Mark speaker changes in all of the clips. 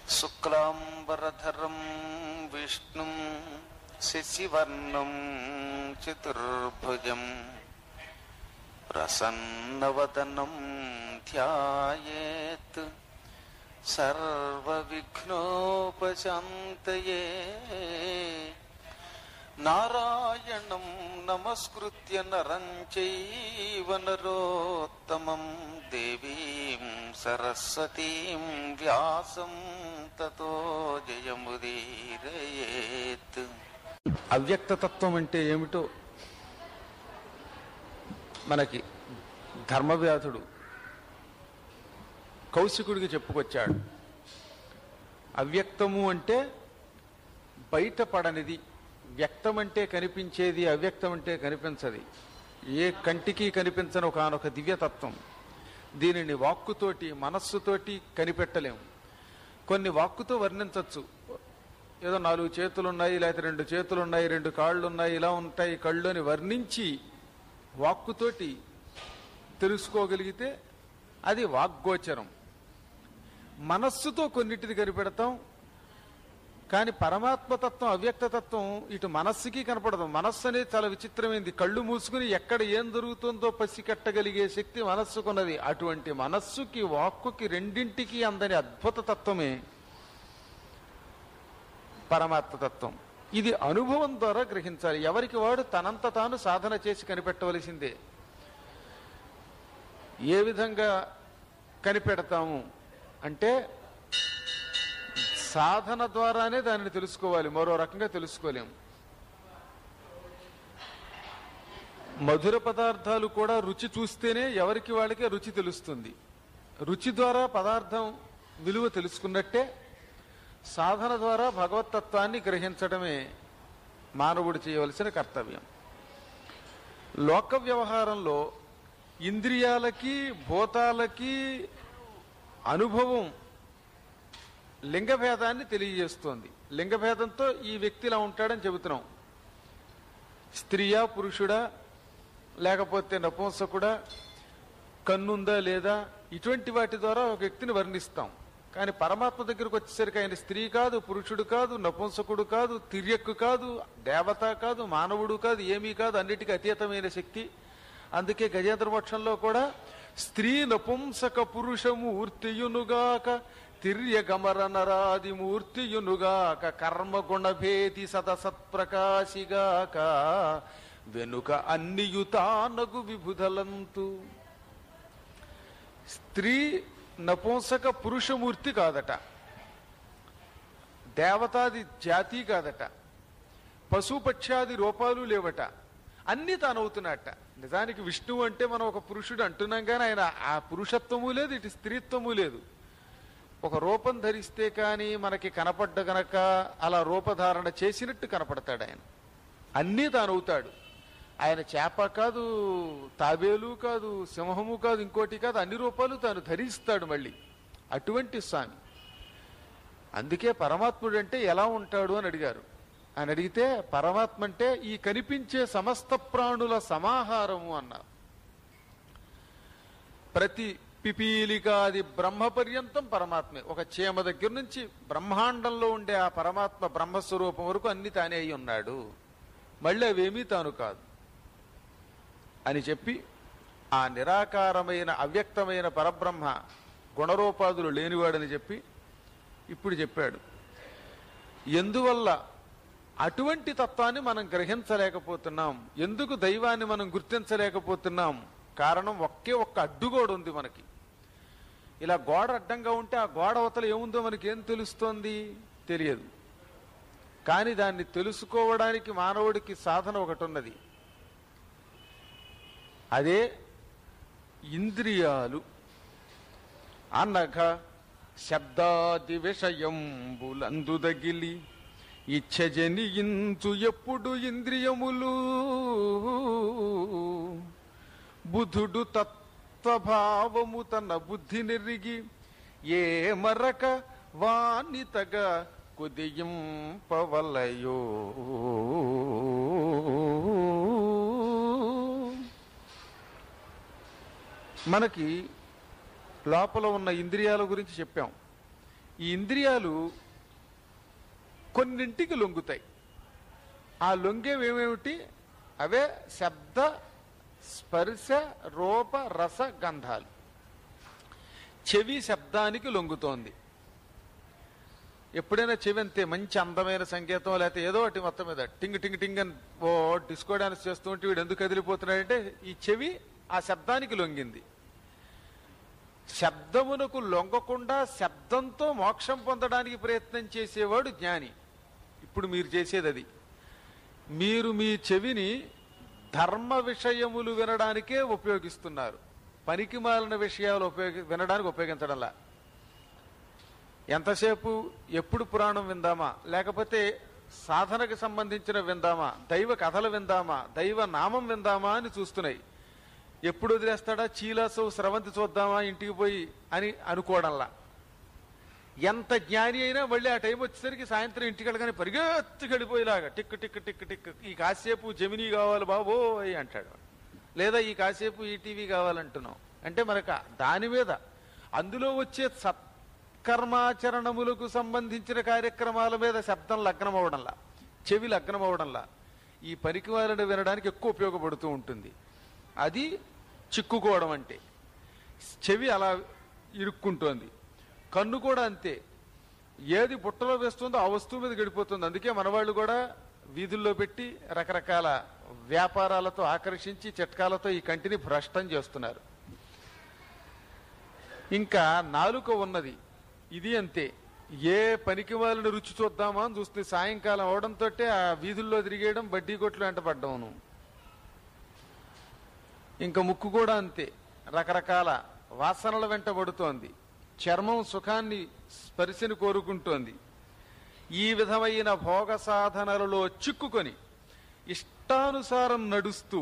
Speaker 1: శుక్లాంబరధరం విష్ణుం శశివర్ణం చతుర్భుజం ప్రసన్నవదనం ధ్యాయేత్ సర్వవిఘ్నోపశాంతయే నారాయణం నమస్కృత్య నరం చైవ నరోత్తమం దేవీం సరస్వతీం వ్యాసం తతో జయముదీరయేత్
Speaker 2: అవ్యక్తతత్వం అంటే ఏమిటో మనకి ధర్మవ్యాధుడు కౌశికుడికి చెప్పుకొచ్చాడు అవ్యక్తము అంటే బయటపడనిది వ్యక్తం అంటే కనిపించేది అవ్యక్తం అంటే కనిపించది ఏ కంటికి కనిపించని ఒకనొక దివ్యతత్వం దీనిని వాక్కుతోటి మనస్సుతోటి కనిపెట్టలేము కొన్ని వాక్కుతో వర్ణించవచ్చు ఏదో నాలుగు చేతులు ఉన్నాయి లేకపోతే రెండు చేతులు ఉన్నాయి రెండు కాళ్ళు ఉన్నాయి ఇలా ఉంటాయి కళ్ళు అని వర్ణించి వాక్కుతోటి తెలుసుకోగలిగితే అది వాగ్గోచరం మనస్సుతో కొన్నిటిని కనిపెడతాం కానీ పరమాత్మతత్వం అవ్యక్తతత్వం ఇటు మనస్సుకి కనపడదు మనస్సు అనేది చాలా విచిత్రమైంది కళ్ళు మూసుకుని ఎక్కడ ఏం జరుగుతుందో పసికట్టగలిగే శక్తి మనస్సుకున్నది అటువంటి మనస్సుకి వాక్కుకి రెండింటికి అందని అద్భుత తత్వమే పరమాత్మతత్వం ఇది అనుభవం ద్వారా గ్రహించాలి ఎవరికి వాడు తనంత తాను సాధన చేసి కనిపెట్టవలసిందే ఏ విధంగా కనిపెడతాము అంటే సాధన ద్వారానే దానిని తెలుసుకోవాలి మరో రకంగా తెలుసుకోలేము మధుర పదార్థాలు కూడా రుచి చూస్తేనే ఎవరికి వాళ్ళకే రుచి తెలుస్తుంది రుచి ద్వారా పదార్థం విలువ తెలుసుకున్నట్టే సాధన ద్వారా భగవతత్వాన్ని గ్రహించడమే మానవుడు చేయవలసిన కర్తవ్యం లోక వ్యవహారంలో ఇంద్రియాలకి భూతాలకి అనుభవం లింగభేదాన్ని తెలియజేస్తోంది లింగభేదంతో ఈ వ్యక్తి ఇలా ఉంటాడని చెబుతున్నాం స్త్రీయా పురుషుడా లేకపోతే నపుంసకుడా కన్నుందా లేదా ఇటువంటి వాటి ద్వారా ఒక వ్యక్తిని వర్ణిస్తాం కానీ పరమాత్మ దగ్గరకు వచ్చేసరికి ఆయన స్త్రీ కాదు పురుషుడు కాదు నపుంసకుడు కాదు తిర్యక్కు కాదు దేవత కాదు మానవుడు కాదు ఏమీ కాదు అన్నిటికీ అతీతమైన శక్తి అందుకే గజేంద్ర మోక్షంలో కూడా స్త్రీ నపుంసక పురుషము ఊర్తియునుగాక తిర్య గమర నరాది మూర్తియునుగాక కర్మ గుణభేది సదసత్ప్రకాశిగాక వెనుక అన్నియుతానగు విభుధలంతు స్త్రీ నపుంసక పురుషమూర్తి కాదట దేవతాది జాతి కాదట పశుపక్షాది రూపాలు లేవట అన్నీ తానవుతున్నట్ట నిజానికి విష్ణువు అంటే మనం ఒక పురుషుడు అంటున్నాం కానీ ఆయన ఆ పురుషత్వము లేదు ఇటు స్త్రీత్వము లేదు ఒక రూపం ధరిస్తే కానీ మనకి కనపడ్డ గనక అలా రూపధారణ చేసినట్టు కనపడతాడు ఆయన అన్నీ తానవుతాడు ఆయన చేప కాదు తాబేలు కాదు సింహము కాదు ఇంకోటి కాదు అన్ని రూపాలు తాను ధరిస్తాడు మళ్ళీ అటువంటి స్వామి అందుకే పరమాత్ముడు అంటే ఎలా ఉంటాడు అని అడిగారు అని అడిగితే పరమాత్మ అంటే ఈ కనిపించే సమస్త ప్రాణుల సమాహారము అన్నారు ప్రతి పిపీలికాది బ్రహ్మ పర్యంతం పరమాత్మే ఒక చీమ దగ్గర నుంచి బ్రహ్మాండంలో ఉండే ఆ పరమాత్మ బ్రహ్మస్వరూపం వరకు అన్ని తానే అయి ఉన్నాడు మళ్ళీ అవేమీ తాను కాదు అని చెప్పి ఆ నిరాకారమైన అవ్యక్తమైన పరబ్రహ్మ గుణరూపాదులు లేనివాడని చెప్పి ఇప్పుడు చెప్పాడు ఎందువల్ల అటువంటి తత్వాన్ని మనం గ్రహించలేకపోతున్నాం ఎందుకు దైవాన్ని మనం గుర్తించలేకపోతున్నాం కారణం ఒకే ఒక్క అడ్డుగోడ ఉంది మనకి ఇలా గోడ అడ్డంగా ఉంటే ఆ గోడ అవతల ఏముందో మనకి ఏం తెలుస్తోంది తెలియదు కానీ దాన్ని తెలుసుకోవడానికి మానవుడికి సాధన ఒకటి ఉన్నది అదే ఇంద్రియాలు అనఘ శబ్దాది విషయంబులందు దగిలి ఇచ్చజనియించు ఎప్పుడు ఇంద్రియములు బుధుడు తత్వభావము తన బుద్ధి నెరిగి ఏ మరక వానితగా కుదింపవలయో మనకి లోపల ఉన్న ఇంద్రియాల గురించి చెప్పాం ఈ ఇంద్రియాలు కొన్నింటికి లొంగుతాయి ఆ లొంగేవేమేమిటి అవే శబ్ద స్పర్శ రూప రస గంధాలు చెవి శబ్దానికి లొంగుతోంది ఎప్పుడైనా చెవి అంతే మంచి అందమైన సంగీతం లేకపోతే ఏదో ఒకటి మొత్తం మీద టింగ్ టింగ్ టింగ్ అని ఓ డిస్కో డాన్స్ చేస్తూ ఉంటే వీడు ఎందుకు కదిలిపోతున్నాడంటే ఈ చెవి ఆ శబ్దానికి లొంగింది శబ్దమునకు లొంగకుండా శబ్దంతో మోక్షం పొందడానికి ప్రయత్నం చేసేవాడు జ్ఞాని ఇప్పుడు మీరు చేసేది అది మీరు మీ చెవిని ధర్మ విషయములు వినడానికే ఉపయోగిస్తున్నారు పనికి మాలిన విషయాలు ఉపయోగి వినడానికి ఉపయోగించడంలా ఎంతసేపు ఎప్పుడు పురాణం విందామా లేకపోతే సాధనకు సంబంధించిన విందామా దైవ కథలు విందామా దైవ నామం విందామా అని చూస్తున్నాయి ఎప్పుడు వదిలేస్తాడా చీలాసు స్రవంతి చూద్దామా ఇంటికి పోయి అని అనుకోవడంలా ఎంత జ్ఞాని అయినా మళ్ళీ ఆ టైం వచ్చేసరికి సాయంత్రం ఇంటికి వెళ్ళగానే పరిగెత్తి గడిపోయేలాగా టిక్ టిక్ టిక్ టిక్ ఈ కాసేపు జమినీ కావాలి బాబోయ్ అంటాడు లేదా ఈ కాసేపు ఈ టీవీ కావాలంటున్నాం అంటే మనకు దాని మీద అందులో వచ్చే సత్కర్మాచరణములకు సంబంధించిన కార్యక్రమాల మీద శబ్దం లగ్నం అవడంలా చెవి లగ్నం అవడంలా ఈ పనికి వాళ్ళని వినడానికి ఎక్కువ ఉపయోగపడుతూ ఉంటుంది అది చిక్కుకోవడం అంటే చెవి అలా ఇరుక్కుంటోంది కన్ను కూడా అంతే ఏది బుట్టలో వేస్తుందో ఆ వస్తువు మీద గడిపోతుంది అందుకే మనవాళ్ళు కూడా వీధుల్లో పెట్టి రకరకాల వ్యాపారాలతో ఆకర్షించి చిట్కాలతో ఈ కంటిని భ్రష్టం చేస్తున్నారు ఇంకా నాలుక ఉన్నది ఇది అంతే ఏ పనికి వాళ్ళని రుచి చూద్దామా అని చూస్తే సాయంకాలం అవడంతో ఆ వీధుల్లో తిరిగేయడం బడ్డీ కొట్లు వెంటపడ్డాను ఇంకా ముక్కు కూడా అంతే రకరకాల వాసనల వెంట పడుతోంది చర్మం సుఖాన్ని స్పర్శని కోరుకుంటోంది ఈ విధమైన భోగ సాధనలలో చిక్కుకొని ఇష్టానుసారం నడుస్తూ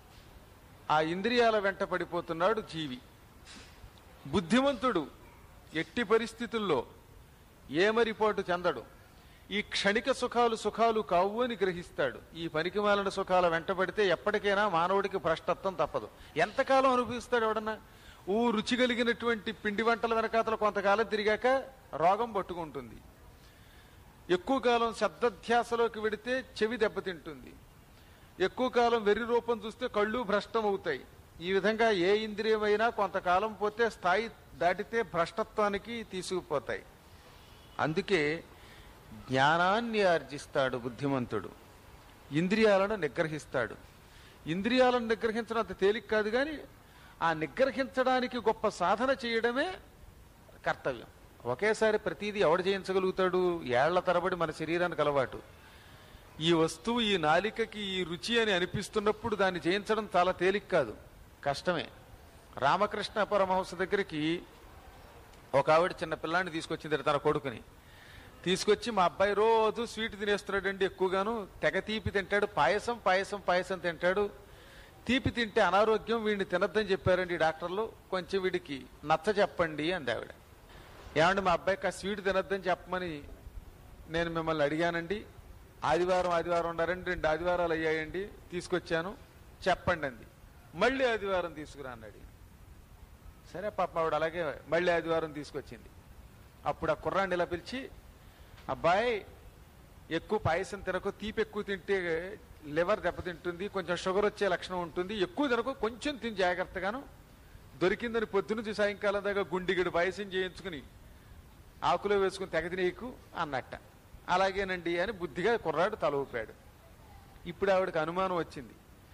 Speaker 2: ఆ ఇంద్రియాల వెంట పడిపోతున్నాడు జీవి బుద్ధిమంతుడు ఎట్టి పరిస్థితుల్లో ఏమరిపాటు చెందడు ఈ క్షణిక సుఖాలు సుఖాలు కావు అని గ్రహిస్తాడు ఈ పనికిమాలిన సుఖాల వెంటబడితే ఎప్పటికైనా మానవుడికి భ్రష్టత్వం తప్పదు ఎంతకాలం అనుభవిస్తాడు ఎవడన్నా ఊ రుచి కలిగినటువంటి పిండి వంటల వెనకాతల కొంతకాలం తిరిగాక రోగం పట్టుకుంటుంది ఎక్కువ కాలం శబ్దధ్యాసలోకి వెడితే చెవి దెబ్బతింటుంది ఎక్కువ కాలం వెర్రి రూపం చూస్తే కళ్ళు భ్రష్టం అవుతాయి ఈ విధంగా ఏ ఇంద్రియమైనా కొంతకాలం పోతే స్థాయి దాటితే భ్రష్టత్వానికి తీసుకుపోతాయి అందుకే జ్ఞానాన్ని ఆర్జిస్తాడు బుద్ధిమంతుడు ఇంద్రియాలను నిగ్రహిస్తాడు ఇంద్రియాలను నిగ్రహించడం అంత తేలిక కాదు కానీ ఆ నిగ్రహించడానికి గొప్ప సాధన చేయడమే కర్తవ్యం ఒకేసారి ప్రతిదీ ఎవడు చేయించగలుగుతాడు ఏళ్ల తరబడి మన శరీరానికి అలవాటు ఈ వస్తువు ఈ నాలికకి ఈ రుచి అని అనిపిస్తున్నప్పుడు దాన్ని చేయించడం చాలా తేలిక కాదు కష్టమే రామకృష్ణ పరమహంస దగ్గరికి ఒక ఆవిడ చిన్న పిల్లాన్ని తీసుకొచ్చింది తన కొడుకుని తీసుకొచ్చి మా అబ్బాయి రోజు స్వీట్ తినేస్తున్నాడండి ఎక్కువగాను తెగ తీపి తింటాడు పాయసం పాయసం పాయసం తింటాడు తీపి తింటే అనారోగ్యం వీడిని తినద్దని చెప్పారండి ఈ డాక్టర్లు కొంచెం వీడికి నచ్చ చెప్పండి అంది ఆవిడ ఏమండి మా అబ్బాయికి ఆ స్వీట్ తినద్దని చెప్పమని నేను మిమ్మల్ని అడిగానండి ఆదివారం ఆదివారం ఉండారండి రెండు ఆదివారాలు అయ్యాయండి తీసుకొచ్చాను చెప్పండి అంది మళ్ళీ ఆదివారం తీసుకురా అన్నాడు సరే పాప ఆవిడ అలాగే మళ్ళీ ఆదివారం తీసుకొచ్చింది అప్పుడు ఆ కుర్రాన్ని ఇలా పిలిచి అబ్బాయి ఎక్కువ పాయసం తినకు తీపి ఎక్కువ తింటే లివర్ దెబ్బతింటుంది కొంచెం షుగర్ వచ్చే లక్షణం ఉంటుంది ఎక్కువ తినకు కొంచెం తిని జాగ్రత్తగాను దొరికిందని పొద్దునుంచి సాయంకాలం దాకా గుండిగడి పాయసం చేయించుకుని ఆకులో వేసుకుని తెగ తినేకు అన్నట్ట అలాగేనండి అని బుద్ధిగా కుర్రాడు తల ఊపాడు ఇప్పుడు ఆవిడకి అనుమానం వచ్చింది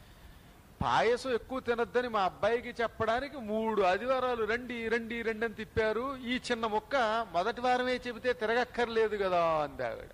Speaker 2: పాయసం ఎక్కువ తినద్దని మా అబ్బాయికి చెప్పడానికి మూడు ఆదివారాలు రండి రండి రండి అని తిప్పారు ఈ చిన్న ముక్క మొదటి వారమే చెబితే తిరగక్కర్లేదు కదా అంది ఆవిడ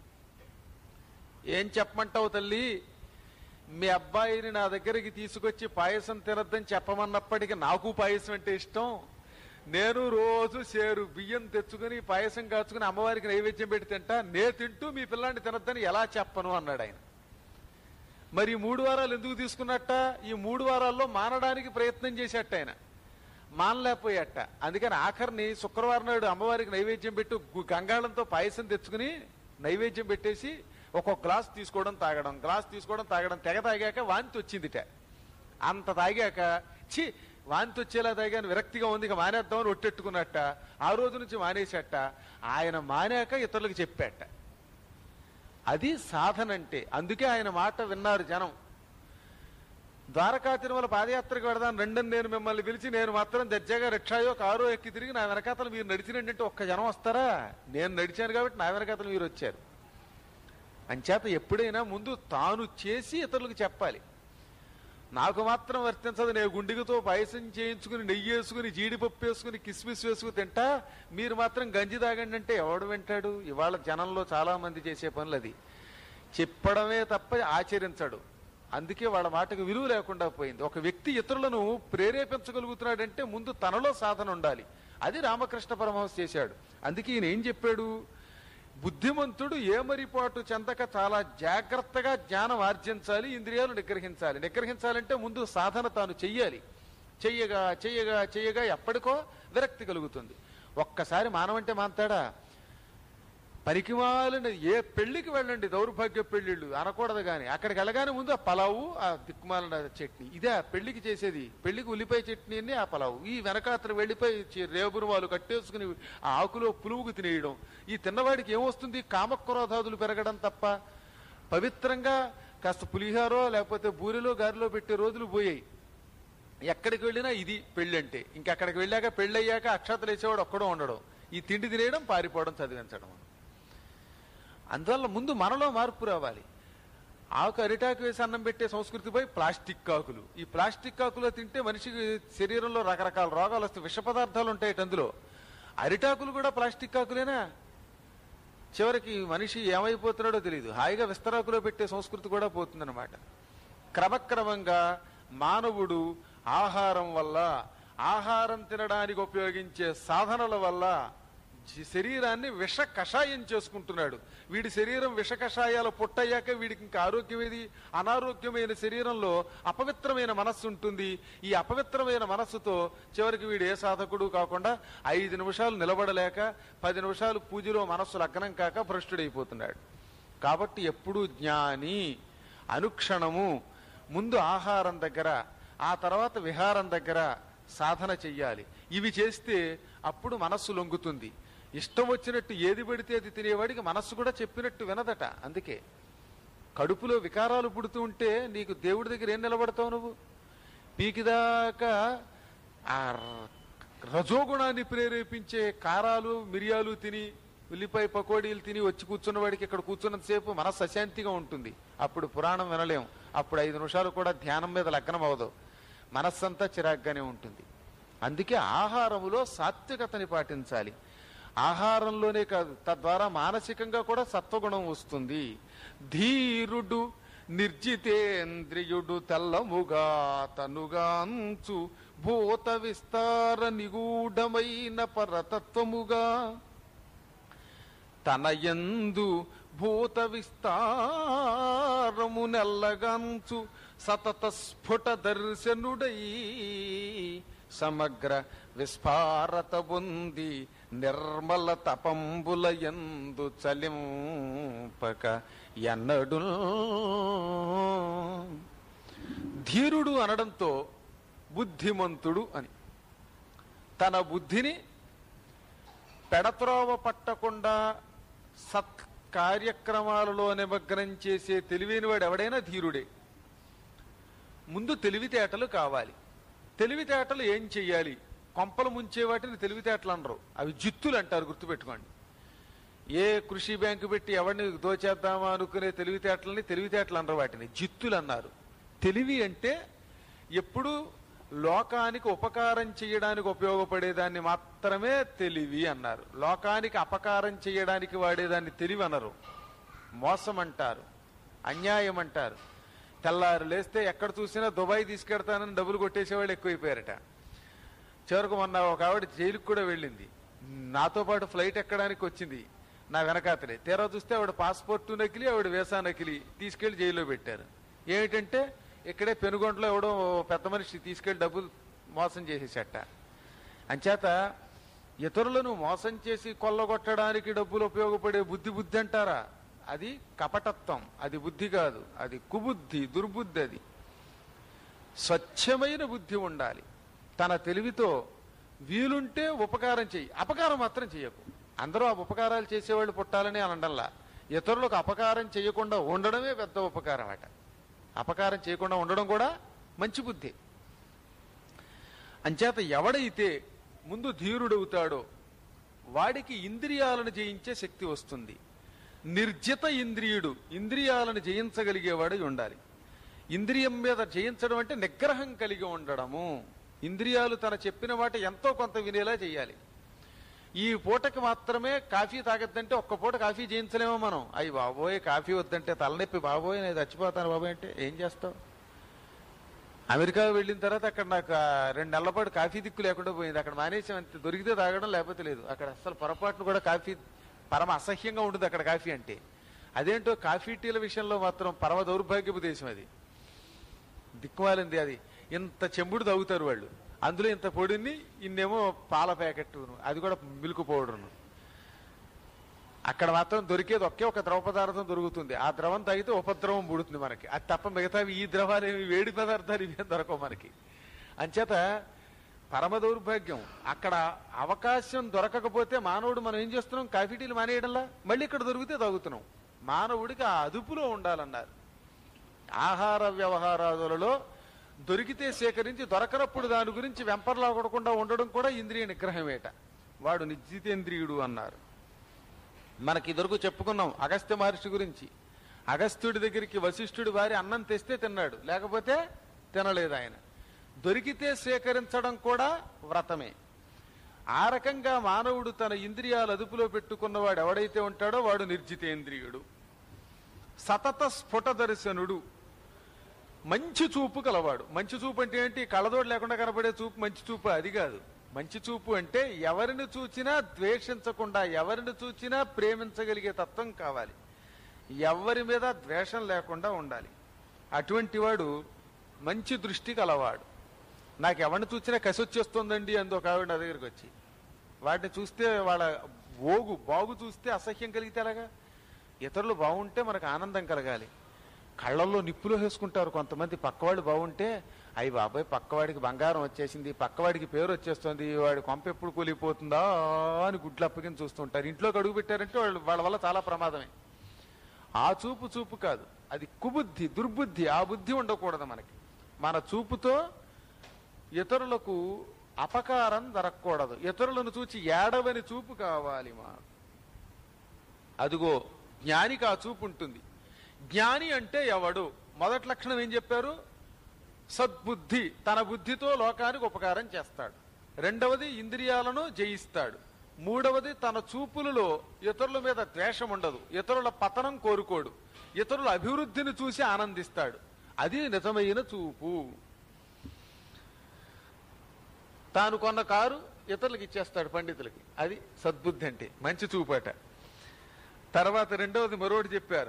Speaker 2: ఏం చెప్పమంటావు తల్లి మీ అబ్బాయిని నా దగ్గరికి తీసుకొచ్చి పాయసం తినద్దని చెప్పమన్నప్పటికీ నాకు పాయసం అంటే ఇష్టం నేను రోజు సేరు బియ్యం తెచ్చుకుని పాయసం కాచుకుని అమ్మవారికి నైవేద్యం పెట్టి తింటా నే తింటూ మీ పిల్లాన్ని తినద్దని ఎలా చెప్పను అన్నాడు ఆయన మరి ఈ మూడు వారాలు ఎందుకు తీసుకున్నట్ట ఈ మూడు వారాల్లో మానడానికి ప్రయత్నం చేసేట ఆయన మానలేకపోయాట అందుకని ఆఖరిని శుక్రవారం నాడు అమ్మవారికి నైవేద్యం పెట్టి గు- గంగాళంతో పాయసం తెచ్చుకుని నైవేద్యం పెట్టేసి ఒక్కొక్క గ్లాస్ తీసుకోవడం తాగడం గ్లాస్ తీసుకోవడం తాగడం తెగ తాగాక వాంతి వచ్చిందిట అంత తాగాక ఛీ వాంతి వచ్చేలా తాగాను విరక్తిగా ఉంది ఇక మానేద్దామని ఒట్టెట్టుకున్నట్ట ఆ రోజు నుంచి మానేసేట ఆయన మానాక ఇతరులకు చెప్పాట అది సాధన అంటే అందుకే ఆయన మాట విన్నారు జనం ద్వారకా తిరుమల పాదయాత్రకు వెడదాను రెండని నేను మిమ్మల్ని పిలిచి నేను మాత్రం దర్జాగా రిక్షాయో కారో ఎక్కి తిరిగి నా వెనకాతలు మీరు నడిచినంటే ఒక్క జనం వస్తారా నేను నడిచాను కాబట్టి నా వెనకాతలు మీరు వచ్చారు అంచేత ఎప్పుడైనా ముందు తాను చేసి ఇతరులకు చెప్పాలి నాకు మాత్రం వర్తించదు నేను గుండిగతో పాయసం చేయించుకుని నెయ్యి వేసుకుని జీడిపప్పు వేసుకుని కిస్మిస్ వేసుకుని తింటా మీరు మాత్రం గంజి తాగండి అంటే ఎవడు వింటాడు ఇవాళ జనంలో చాలా మంది చేసే పనులు అది చెప్పడమే తప్ప ఆచరించడు అందుకే వాళ్ళ మాటకు విలువ లేకుండా పోయింది ఒక వ్యక్తి ఇతరులను ప్రేరేపించగలుగుతున్నాడంటే ముందు తనలో సాధన ఉండాలి అది రామకృష్ణ పరమహంస చేశాడు అందుకే ఈయన ఏం చెప్పాడు బుద్ధిమంతుడు ఏమరిపాటు చెందక చాలా జాగ్రత్తగా జ్ఞానం ఆర్జించాలి ఇంద్రియాలు నిగ్రహించాలి నిగ్రహించాలంటే ముందు సాధన తాను చెయ్యాలి చెయ్యగా చెయ్యగా చెయ్యగా ఎప్పటికో విరక్తి కలుగుతుంది ఒక్కసారి మానవంటే మాంతాడా పనికిమాలిన ఏ పెళ్లికి వెళ్ళండి దౌర్భాగ్య పెళ్లిళ్ళు అనకూడదు కానీ అక్కడికి వెళ్ళగానే ముందు ఆ పలావు ఆ దిక్కుమాలిన చట్నీ ఇదే ఆ పెళ్లికి చేసేది పెళ్లికి ఉల్లిపాయ చట్నీ ఆ పలావు ఈ వెనకాతల వెళ్ళిపోయి చి- రేబురు వాళ్ళు కట్టేసుకుని ఆ ఆకులో పులువుకు తినేయడం ఈ తిన్నవాడికి ఏమొస్తుంది కామక్రోధాదులు పెరగడం తప్ప పవిత్రంగా కాస్త పులిహారో లేకపోతే బూరెలో గారిలో పెట్టే రోజులు పోయాయి ఎక్కడికి వెళ్ళినా ఇది పెళ్ళి అంటే ఇంకెక్కడికి వెళ్ళాక పెళ్ళి అయ్యాక అక్షతలు వేసేవాడు ఒక్కడో ఉండడం ఈ తిండి తినేయడం పారిపోవడం చదివించడం అందువల్ల ముందు మనలో మార్పు రావాలి ఆకు అరిటాకు వేసి అన్నం పెట్టే సంస్కృతి పోయి ప్లాస్టిక్ ఆకులు ఈ ప్లాస్టిక్ ఆకులో తింటే మనిషికి శరీరంలో రకరకాల రోగాలు వస్తాయి విష పదార్థాలు ఉంటాయి అందులో అరిటాకులు కూడా ప్లాస్టిక్ ఆకులేనా చివరికి మనిషి ఏమైపోతున్నాడో తెలియదు హాయిగా విస్తరాకులో పెట్టే సంస్కృతి కూడా పోతుందన్నమాట క్రమక్రమంగా మానవుడు ఆహారం వల్ల ఆహారం తినడానికి ఉపయోగించే సాధనల వల్ల జి- శరీరాన్ని విష కషాయం చేసుకుంటున్నాడు వీడి శరీరం విష కషాయాల పుట్టయ్యాక వీడికి ఇంకా ఆరోగ్యం ఏది అనారోగ్యమైన శరీరంలో అపవిత్రమైన మనస్సు ఉంటుంది ఈ అపవిత్రమైన మనస్సుతో చివరికి వీడు ఏ సాధకుడు కాకుండా ఐదు నిమిషాలు నిలబడలేక పది నిమిషాలు పూజలో మనస్సు లగ్నం కాక భ్రష్టుడైపోతున్నాడు కాబట్టి ఎప్పుడు జ్ఞాని అనుక్షణము ముందు ఆహారం దగ్గర ఆ తర్వాత విహారం దగ్గర సాధన చెయ్యాలి ఇవి చేస్తే అప్పుడు మనస్సు లొంగుతుంది ఇష్టం వచ్చినట్టు ఏది పడితే అది తినేవాడికి మనస్సు కూడా చెప్పినట్టు వినదట అందుకే కడుపులో వికారాలు పుడుతూ ఉంటే నీకు దేవుడి దగ్గర ఏం నిలబడతావు నువ్వు పీకిదాకా ఆ రజోగుణాన్ని ప్రేరేపించే కారాలు మిరియాలు తిని ఉల్లిపాయ పకోడీలు తిని వచ్చి కూర్చున్న వాడికి ఇక్కడ కూర్చున్నంతసేపు మనస్సు అశాంతిగా ఉంటుంది అప్పుడు పురాణం వినలేం అప్పుడు ఐదు నిమిషాలు కూడా ధ్యానం మీద లగ్నం అవ్వదు మనస్సంతా చిరాగ్గానే ఉంటుంది అందుకే ఆహారములో సాత్వికతని పాటించాలి ఆహారంలోనే కాదు తద్వారా మానసికంగా కూడా సత్వగుణం వస్తుంది ధీరుడు నిర్జితేంద్రియుడు తెల్లముగా తనుగాంచు భూత విస్తార నిగూఢమైన పరతత్వముగా తన యందు భూత విస్తారము నెల్లగంచు సతత స్ఫుట దర్శనుడై సమగ్ర విస్ఫారత బుంది నిర్మల తపంబుల యందు చలింపక ఎన్నడు ధీరుడు అనడంతో బుద్ధిమంతుడు అని తన బుద్ధిని పెడత్రోవ పట్టకుండా సత్ కార్యక్రమాలలో నిమగ్నం చేసే తెలివైనవాడు ఎవడైనా ధీరుడే ముందు తెలివితేటలు కావాలి తెలివితేటలు ఏం చెయ్యాలి కొంపలు ముంచే వాటిని తెలివితేటలు అనరు అవి జిత్తులు అంటారు గుర్తుపెట్టుకోండి ఏ కృషి బ్యాంకు పెట్టి ఎవరిని దోచేద్దామా అనుకునే తెలివితేటలని తెలివితేటలు అనరు వాటిని జిత్తులు అన్నారు తెలివి అంటే ఎప్పుడు లోకానికి ఉపకారం చేయడానికి ఉపయోగపడేదాన్ని మాత్రమే తెలివి అన్నారు లోకానికి అపకారం చేయడానికి వాడేదాన్ని తెలివి అనరు మోసం అంటారు అన్యాయం అంటారు తెల్లారు లేస్తే ఎక్కడ చూసినా దుబాయ్ తీసుకెడతానని డబ్బులు కొట్టేసేవాళ్ళు ఎక్కువైపోయారట చివరకు మొన్న ఒక ఆవిడ జైలుకు కూడా వెళ్ళింది నాతో పాటు ఫ్లైట్ ఎక్కడానికి వచ్చింది నా వెనకాతలే తీరా చూస్తే ఆవిడ పాస్పోర్ట్ నకిలి ఆవిడ వేసా నకిలి తీసుకెళ్లి జైల్లో పెట్టారు ఏమిటంటే ఇక్కడే పెనుగొండలో ఎవడో పెద్ద మనిషి తీసుకెళ్లి డబ్బులు మోసం చేసేసట అంచేత ఇతరులను మోసం చేసి కొల్లగొట్టడానికి డబ్బులు ఉపయోగపడే బుద్ధి బుద్ధి అంటారా అది కపటత్వం అది బుద్ధి కాదు అది కుబుద్ధి దుర్బుద్ధి అది స్వచ్ఛమైన బుద్ధి ఉండాలి తన తెలివితో వీలుంటే ఉపకారం చెయ్యి అపకారం మాత్రం చెయ్యకు అందరూ ఆ ఉపకారాలు చేసేవాళ్ళు పుట్టాలని అనడంలా ఇతరులకు అపకారం చేయకుండా ఉండడమే పెద్ద ఉపకారం అట అపకారం చేయకుండా ఉండడం కూడా మంచి బుద్ధి అంచేత ఎవడైతే ముందు ధీరుడవుతాడో వాడికి ఇంద్రియాలను జయించే శక్తి వస్తుంది నిర్జిత ఇంద్రియుడు ఇంద్రియాలను జయించగలిగేవాడై ఉండాలి ఇంద్రియం మీద జయించడం అంటే నిగ్రహం కలిగి ఉండడము ఇంద్రియాలు తన చెప్పిన వాటి ఎంతో కొంత వినేలా చేయాలి ఈ పూటకి మాత్రమే కాఫీ తాగొద్దంటే ఒక్క పూట కాఫీ చేయించలేమో మనం అయ్యి బాబోయ్ కాఫీ వద్దంటే తలనొప్పి బాబోయ్ నేను చచ్చిపోతాను బాబోయ్ అంటే ఏం చేస్తావు అమెరికా వెళ్ళిన తర్వాత అక్కడ నాకు ఆ రెండు నెలల పాటు కాఫీ దిక్కు లేకుండా పోయింది అక్కడ మానేసాం అంతే దొరికితే తాగడం లేకపోతే లేదు అక్కడ అసలు పొరపాటును కూడా కాఫీ పరమ అసహ్యంగా ఉంటుంది అక్కడ కాఫీ అంటే అదేంటో కాఫీ టీల విషయంలో మాత్రం పరమ దౌర్భాగ్యపు దేశం అది దిక్కుమాలింది అది ఇంత చెంబుడు తాగుతారు వాళ్ళు అందులో ఇంత పొడిని ఇన్నేమో పాల ప్యాకెట్ అది కూడా మిల్క్ పౌడర్ను అక్కడ మాత్రం దొరికేది ఒకే ఒక ద్రవ పదార్థం దొరుకుతుంది ఆ ద్రవం తాగితే ఉపద్రవం పుడుతుంది మనకి అది తప్ప మిగతావి ఈ ద్రవాలు ఏమి వేడి పదార్థాలు ఇవేం దొరకవు మనకి అంచేత పరమ దౌర్భాగ్యం అక్కడ అవకాశం దొరకకపోతే మానవుడు మనం ఏం చేస్తున్నాం కాఫీ టీలు మానేయడంలా మళ్ళీ ఇక్కడ దొరికితే తాగుతున్నాం మానవుడికి ఆ అదుపులో ఉండాలన్నారు ఆహార వ్యవహారాదులలో దొరికితే సేకరించి దొరకనప్పుడు దాని గురించి వెంపర్లాగకుండా ఉండడం కూడా ఇంద్రియ నిగ్రహమేట వాడు నిశ్చితేంద్రియుడు అన్నారు మనకి ఇదివరకు చెప్పుకున్నాం అగస్త్య మహర్షి గురించి అగస్త్యుడి దగ్గరికి వశిష్ఠుడి వారి అన్నం తెస్తే తిన్నాడు లేకపోతే తినలేదు ఆయన దొరికితే సేకరించడం కూడా వ్రతమే ఆ రకంగా మానవుడు తన ఇంద్రియాలు అదుపులో పెట్టుకున్నవాడు ఎవడైతే ఉంటాడో వాడు నిర్జితేంద్రియుడు సతత స్ఫుట దర్శనుడు మంచి చూపు కలవాడు మంచి చూపు అంటే ఏంటి కళ్ళదోడు లేకుండా కనపడే చూపు మంచి చూపు అది కాదు మంచి చూపు అంటే ఎవరిని చూచినా ద్వేషించకుండా ఎవరిని చూచినా ప్రేమించగలిగే తత్వం కావాలి ఎవరి మీద ద్వేషం లేకుండా ఉండాలి అటువంటి వాడు మంచి దృష్టి కలవాడు నాకు ఎవరిని చూసినా కసి వచ్చేస్తుందండి అందు ఒక ఆవిడ నా దగ్గరికి వచ్చి వాటిని చూస్తే వాళ్ళ ఓగు బాగు చూస్తే అసహ్యం కలిగితే ఎలాగా ఇతరులు బాగుంటే మనకు ఆనందం కలగాలి కళ్ళల్లో నిప్పులు వేసుకుంటారు కొంతమంది పక్కవాడు బాగుంటే అయ్యి బాబాయ్ పక్కవాడికి బంగారం వచ్చేసింది పక్కవాడికి పేరు వచ్చేస్తుంది వాడి కొంప ఎప్పుడు కూలిపోతుందా అని గుడ్లు అప్పగించి చూస్తుంటారు ఇంట్లోకి అడుగు పెట్టారంటే వాళ్ళు వాళ్ళ వల్ల చాలా ప్రమాదమే ఆ చూపు చూపు కాదు అది కుబుద్ధి దుర్బుద్ధి ఆ బుద్ధి ఉండకూడదు మనకి మన చూపుతో ఇతరులకు అపకారం జరగకూడదు ఇతరులను చూచి ఏడవని చూపు కావాలి మా అదిగో జ్ఞానికి ఆ చూపు ఉంటుంది జ్ఞాని అంటే ఎవడు మొదటి లక్షణం ఏం చెప్పారు సద్బుద్ధి తన బుద్ధితో లోకానికి ఉపకారం చేస్తాడు రెండవది ఇంద్రియాలను జయిస్తాడు మూడవది తన చూపులలో ఇతరుల మీద ద్వేషం ఉండదు ఇతరుల పతనం కోరుకోడు ఇతరుల అభివృద్ధిని చూసి ఆనందిస్తాడు అది నిజమైన చూపు తాను కొన్న కారు ఇతరులకు ఇచ్చేస్తాడు పండితులకి అది సద్బుద్ధి అంటే మంచి చూపట తర్వాత రెండవది మరోటి చెప్పారు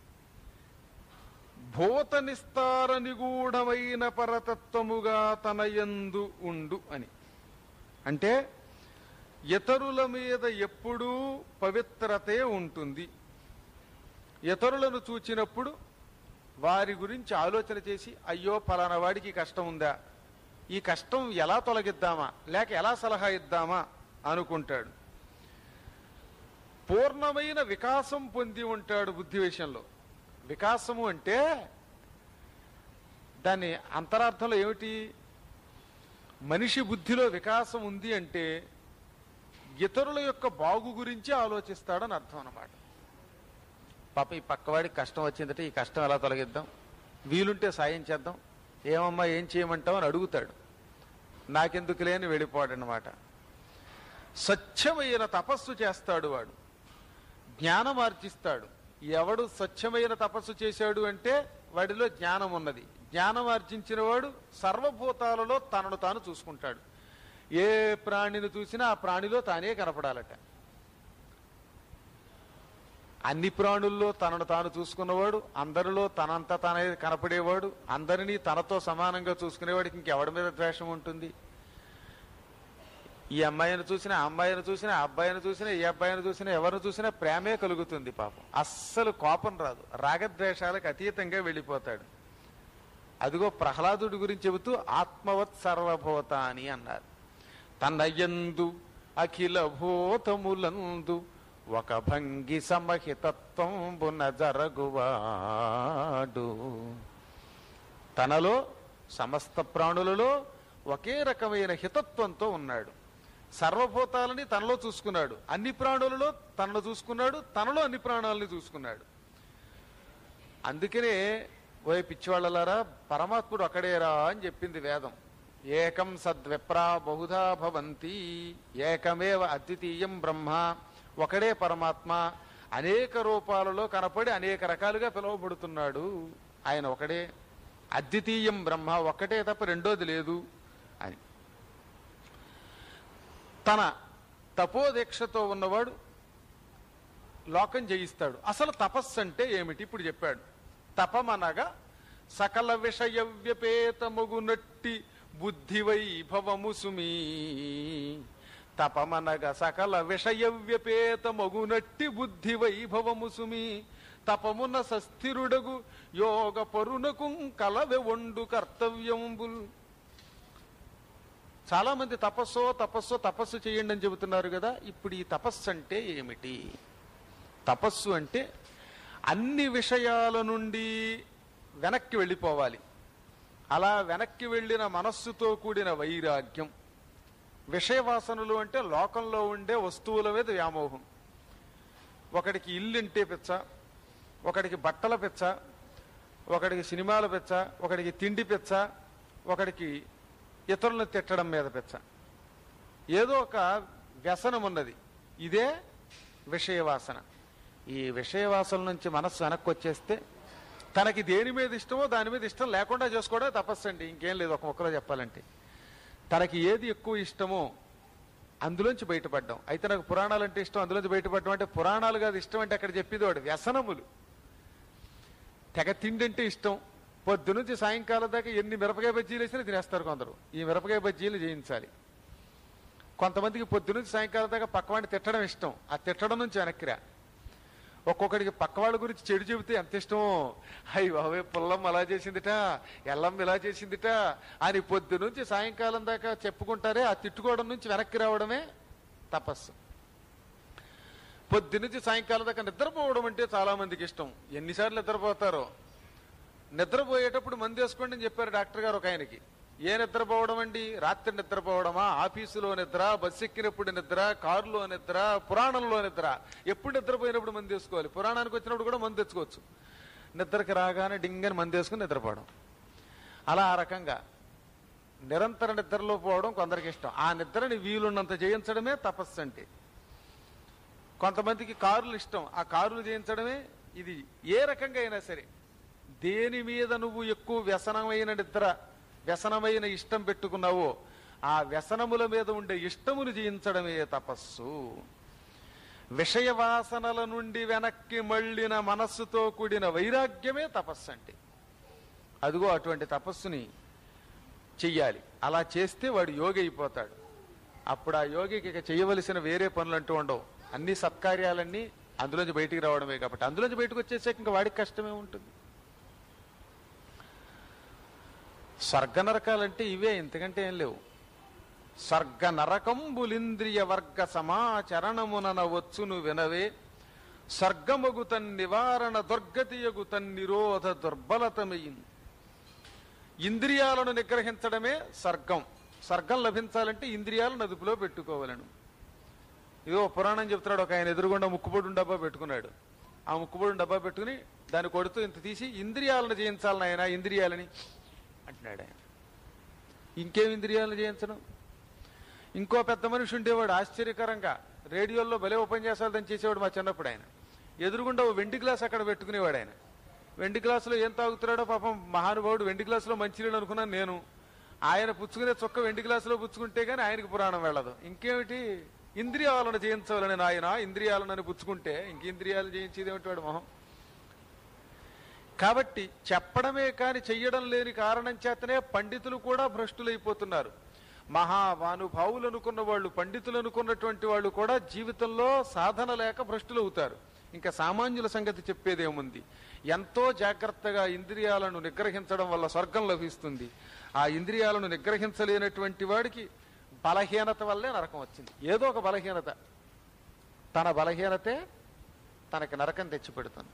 Speaker 2: భూత నిస్తార నిగూఢమైన పరతత్వముగా తన యందు ఉండు అని అంటే ఇతరుల మీద ఎప్పుడూ పవిత్రతే ఉంటుంది ఇతరులను చూచినప్పుడు వారి గురించి ఆలోచన చేసి అయ్యో ఫలానా వాడికి ఈ కష్టం ఉందా ఈ కష్టం ఎలా తొలగిద్దామా లేక ఎలా సలహా ఇద్దామా అనుకుంటాడు పూర్ణమైన వికాసం పొంది ఉంటాడు బుద్ధి విషయంలో వికాసము అంటే దాని అంతరార్థంలో ఏమిటి మనిషి బుద్ధిలో వికాసం ఉంది అంటే ఇతరుల యొక్క బాగు గురించి ఆలోచిస్తాడని అర్థం అన్నమాట పాప ఈ పక్కవాడికి కష్టం వచ్చిందంటే ఈ కష్టం ఎలా తొలగిద్దాం వీలుంటే సాయం చేద్దాం ఏమమ్మా ఏం చేయమంటావు అని అడుగుతాడు నాకెందుకు లేని వెళ్ళిపోడనమాట స్వచ్ఛమైన తపస్సు చేస్తాడు వాడు జ్ఞానం ఆర్జిస్తాడు ఎవడు స్వచ్ఛమైన తపస్సు చేశాడు అంటే వాడిలో జ్ఞానం ఉన్నది జ్ఞానం ఆర్జించిన వాడు సర్వభూతాలలో తనను తాను చూసుకుంటాడు ఏ ప్రాణిని చూసినా ఆ ప్రాణిలో తానే కనపడాలట అన్ని ప్రాణుల్లో తనను తాను చూసుకున్నవాడు అందరిలో తనంత తానే కనపడేవాడు అందరినీ తనతో సమానంగా చూసుకునేవాడికి ఇంకెవడి మీద ద్వేషం ఉంటుంది ఈ అమ్మాయిని చూసినా ఆ అమ్మాయిని చూసినా ఆ అబ్బాయిని చూసినా ఈ అబ్బాయిని చూసినా ఎవరిని చూసినా ప్రేమే కలుగుతుంది పాపం అస్సలు కోపం రాదు రాగద్వేషాలకు అతీతంగా వెళ్ళిపోతాడు అదిగో ప్రహ్లాదుడి గురించి చెబుతూ ఆత్మవత్ సర్వభూతాని అన్నారు తనయందు అఖిల భూతములందు ఒక భంగి సమహితత్వంబున జరగువాడు తనలో సమస్త ప్రాణులలో ఒకే రకమైన హితత్వంతో ఉన్నాడు సర్వభూతాలని తనలో చూసుకున్నాడు అన్ని ప్రాణులలో తనను చూసుకున్నాడు తనలో అన్ని ప్రాణాలని చూసుకున్నాడు అందుకనే ఓ పిచ్చివాళ్ళలారా పరమాత్ముడు అక్కడేరా అని చెప్పింది వేదం ఏకం సద్విప్రా బహుధా భవంతి ఏకమేవ అద్వితీయం బ్రహ్మ ఒకడే పరమాత్మ అనేక రూపాలలో కనపడి అనేక రకాలుగా పిలువబడుతున్నాడు ఆయన ఒకడే అద్వితీయం బ్రహ్మ ఒక్కటే తప్ప రెండోది లేదు అని తన తపోదీక్షతో ఉన్నవాడు లోకం జయిస్తాడు అసలు తపస్సు అంటే ఏమిటి ఇప్పుడు చెప్పాడు తపమనగా సకల విషయ వ్యపేతముగునట్టి బుద్ధి వైభవము సుమీ తపమనగా సకల విషయ వ్యపేతమగునట్టి బుద్ధి వైభవము సుమీ తపమున సస్థిరుడగు యోగ పరునకు కలవె ఒండు కర్తవ్యంబుల్ చాలా మంది తపస్సో తపస్సో తపస్సు చేయండి అని చెబుతున్నారు కదా ఇప్పుడు ఈ తపస్సు అంటే ఏమిటి తపస్సు అంటే అన్ని విషయాల నుండి వెనక్కి వెళ్ళిపోవాలి అలా వెనక్కి వెళ్ళిన మనస్సుతో కూడిన వైరాగ్యం విషయవాసనలు అంటే లోకంలో ఉండే వస్తువుల మీద వ్యామోహం ఒకడికి ఇల్లుంటే పిచ్చ ఒకడికి బట్టల పిచ్చ ఒకడికి సినిమాల పిచ్చ ఒకడికి తిండి పిచ్చ ఒకడికి ఇతరులను తిట్టడం మీద పిచ్చ ఏదో ఒక వ్యసనం ఉన్నది ఇదే విషయవాసన ఈ విషయవాసన నుంచి మనస్సు వెనక్కి వచ్చేస్తే తనకి దేని మీద ఇష్టమో దాని మీద ఇష్టం లేకుండా చేసుకోవడం తపస్సు అండి ఇంకేం లేదు ఒక మొక్కలో చెప్పాలంటే తనకి ఏది ఎక్కువ ఇష్టమో అందులోంచి బయటపడ్డాం అయితే నాకు పురాణాలు అంటే ఇష్టం అందులోంచి బయటపడడం అంటే పురాణాలు కాదు ఇష్టం అంటే అక్కడ చెప్పేది వాడు వ్యసనములు తెగ తిండి అంటే ఇష్టం పొద్దు నుంచి సాయంకాలం దాకా ఎన్ని మిరపకాయ బజ్జీలు వేసినా తినేస్తారు కొందరు ఈ మిరపకాయ బజ్జీలు చేయించాలి కొంతమందికి పొద్దు నుంచి సాయంకాలం దాకా పక్కవాడిని తిట్టడం ఇష్టం ఆ తిట్టడం నుంచి వెనక్కిరా ఒక్కొక్కడికి పక్క వాళ్ళ గురించి చెడు చెబితే ఎంత ఇష్టమో అయ్యి బాబే పుల్లమ్మ అలా చేసిందిట ఎల్లమ్మ ఇలా చేసిందిట అని పొద్దు నుంచి సాయంకాలం దాకా చెప్పుకుంటారే ఆ తిట్టుకోవడం నుంచి వెనక్కి రావడమే తపస్సు పొద్దు నుంచి సాయంకాలం దాకా నిద్రపోవడం అంటే చాలా మందికి ఇష్టం ఎన్నిసార్లు నిద్రపోతారో నిద్రపోయేటప్పుడు మందు వేసుకోండి అని చెప్పారు డాక్టర్ గారు ఒక ఆయనకి ఏ నిద్రపోవడం అండి రాత్రి నిద్రపోవడమా ఆఫీసులో నిద్ర బస్సు ఎక్కినప్పుడు నిద్ర కారులో నిద్ర పురాణంలో నిద్ర ఎప్పుడు నిద్రపోయినప్పుడు మందు వేసుకోవాలి పురాణానికి వచ్చినప్పుడు కూడా మందు తెచ్చుకోవచ్చు నిద్రకి రాగానే డింగని మందు వేసుకుని నిద్రపోవడం అలా ఆ రకంగా నిరంతర నిద్రలో పోవడం కొందరికి ఇష్టం ఆ నిద్రని వీలున్నంత చేయించడమే తపస్సు అంటే కొంతమందికి కారులు ఇష్టం ఆ కారులు చేయించడమే ఇది ఏ రకంగా అయినా సరే దేని మీద నువ్వు ఎక్కువ వ్యసనమైన నిద్ర వ్యసనమైన ఇష్టం పెట్టుకున్నావో ఆ వ్యసనముల మీద ఉండే ఇష్టమును జయించడమే తపస్సు విషయ వాసనల నుండి వెనక్కి మళ్ళిన మనస్సుతో కూడిన వైరాగ్యమే తపస్సు అంటే అదిగో అటువంటి తపస్సుని చెయ్యాలి అలా చేస్తే వాడు యోగి అయిపోతాడు అప్పుడు ఆ యోగికి ఇక చేయవలసిన వేరే పనులు అంటూ ఉండవు అన్ని సత్కార్యాలన్నీ అందులోంచి బయటికి రావడమే కాబట్టి అందులోంచి బయటకు వచ్చేసాక ఇంకా వాడికి కష్టమే ఉంటుంది స్వర్గ నరకాలంటే ఇవే ఇంతకంటే ఏం లేవు స్వర్గ నరకంబులింద్రియ వర్గ సమాచరణమునన వచ్చును వినవే స్వర్గమగు తన్ నివారణ దుర్గతియగు తన్ నిరోధ దుర్బలతమyin ఇంద్రియాలను నిగ్రహించడమే స్వర్గం స్వర్గం లభించాలంటే ఇంద్రియాలను అదుపులో పెట్టుకోవాలను ఇదో పురాణం చెప్తున్నాడు ఒక ఆయన ఎదురుగుండా ముక్కుపొడి డబ్బా పెట్టుకున్నాడు ఆ ముక్కుపొడి డబ్బా పెట్టుకుని దాన్ని కొడుతూ ఇంత తీసి ఇంద్రియాలను జయించాలని ఆయన ఇంద్రియాలని అంటున్నాడు ఆయన ఇంకేం ఇంద్రియాలను జయించడం ఇంకో పెద్ద మనిషి ఉండేవాడు ఆశ్చర్యకరంగా రేడియోలో భలే ఓపెన్ చేసాలని చేసేవాడు మా చిన్నప్పుడు ఆయన ఎదురుగుండా ఓ వెండి గ్లాస్ అక్కడ పెట్టుకునేవాడు ఆయన వెండి గ్లాసులో ఏం తాగుతున్నాడో పాపం మహానుభావుడు వెండి గ్లాసులో మంచినీళ్ళు అనుకున్నాను నేను ఆయన పుచ్చుకునే చొక్క వెండి గ్లాసులో పుచ్చుకుంటే గానీ ఆయనకి పురాణం వెళ్ళదు ఇంకేమిటి ఇంద్రియాలను జయించవాలని నాయన ఇంద్రియాలను అని పుచ్చుకుంటే ఇంక ఇంద్రియాలు జయించేది ఏమిటి వాడు మొహం కాబట్టి చెప్పడమే కాని చెయ్యడం లేని కారణం చేతనే పండితులు కూడా భ్రష్టులైపోతున్నారు మహావానుభావులు అనుకున్న వాళ్ళు పండితులు అనుకున్నటువంటి వాళ్ళు కూడా జీవితంలో సాధన లేక భ్రష్టులు అవుతారు ఇంకా సామాన్యుల సంగతి చెప్పేదేముంది ఎంతో జాగ్రత్తగా ఇంద్రియాలను నిగ్రహించడం వల్ల స్వర్గం లభిస్తుంది ఆ ఇంద్రియాలను నిగ్రహించలేనటువంటి వాడికి బలహీనత వల్లే నరకం వచ్చింది ఏదో ఒక బలహీనత తన బలహీనతే తనకి నరకం తెచ్చిపెడుతుంది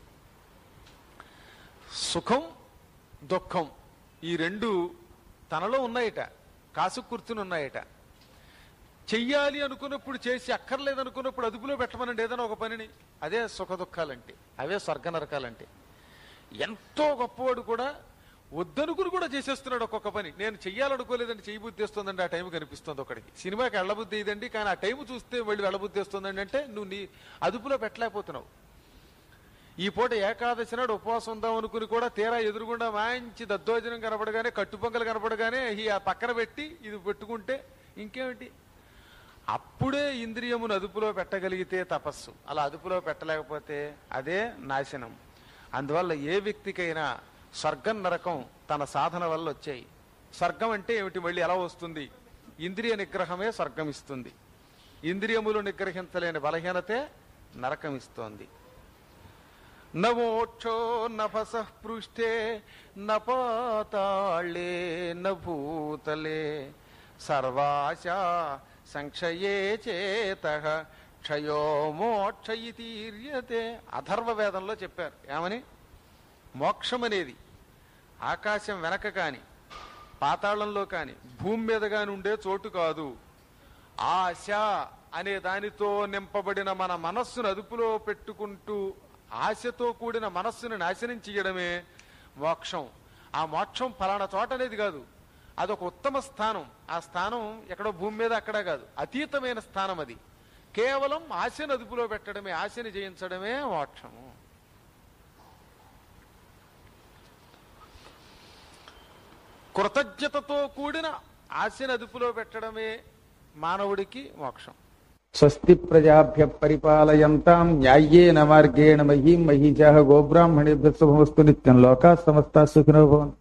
Speaker 2: సుఖం దుఃఖం ఈ రెండు తనలో ఉన్నాయట కాసు కూర్చుని ఉన్నాయట చెయ్యాలి అనుకున్నప్పుడు చేసి అక్కర్లేదు అనుకున్నప్పుడు అదుపులో పెట్టమనండి ఏదైనా ఒక పనిని అదే సుఖ దుఃఖాలంటే అవే స్వర్గ నరకాలంటే ఎంతో గొప్పవాడు కూడా వద్దనుకుని కూడా చేసేస్తున్నాడు ఒక్కొక్క పని నేను చెయ్యాలనుకోలేదండి చెయ్యి బుద్ధి వస్తుందండి ఆ టైం కనిపిస్తుంది ఒకడికి సినిమాకి వెళ్ళబుద్ధి ఇదండి కానీ ఆ టైం చూస్తే మళ్ళీ వెళ్ళబుద్ధి వస్తుందండి అంటే నువ్వు నీ అదుపులో పెట్టలేకపోతున్నావు ఈ పూట ఏకాదశి నాడు ఉపవాసం ఉందాం అనుకుని కూడా తీరా ఎదురుగుండా మంచి దద్దోజనం కనపడగానే కట్టుపొంగలు కనపడగానే ఈ ఆ పక్కన పెట్టి ఇది పెట్టుకుంటే ఇంకేమిటి అప్పుడే ఇంద్రియమును అదుపులో పెట్టగలిగితే తపస్సు అలా అదుపులో పెట్టలేకపోతే అదే నాశనం అందువల్ల ఏ వ్యక్తికైనా స్వర్గం నరకం తన సాధన వల్ల వచ్చాయి స్వర్గం అంటే ఏమిటి మళ్ళీ ఎలా వస్తుంది ఇంద్రియ నిగ్రహమే స్వర్గం ఇస్తుంది ఇంద్రియములు నిగ్రహించలేని బలహీనతే నరకం ఇస్తోంది నమోక్షో నభస పృష్ఠే నపాతాళే నభూతలే సర్వాశా సంక్షయే చేత క్షయో మోక్ష ఇతీర్యతే అథర్వ వేదంలో చెప్పారు ఏమని మోక్షం అనేది ఆకాశం వెనక కాని పాతాళంలో కాని భూమి మీద కాని ఉండే చోటు కాదు ఆశ అనే దానితో నింపబడిన మన మనస్సును అదుపులో పెట్టుకుంటూ ఆశతో కూడిన మనస్సును నాశనం చేయడమే మోక్షం ఆ మోక్షం ఫలానా చోట అనేది కాదు అదొక ఉత్తమ స్థానం ఆ స్థానం ఎక్కడో భూమి మీద అక్కడ కాదు అతీతమైన స్థానం అది కేవలం ఆశను అదుపులో పెట్టడమే ఆశని జయించడమే మోక్షము కృతజ్ఞతతో కూడిన ఆశను అదుపులో పెట్టడమే మానవుడికి మోక్షం
Speaker 3: స్వస్తి ప్రజాభ్య పరిపాలయంతాం న్యాయేన మార్గేణ మహీం మహీజాః గోబ్రాహ్మణేభ్య శుభమస్తు నిత్యం లోకా సమస్తా సుఖినో భవంతు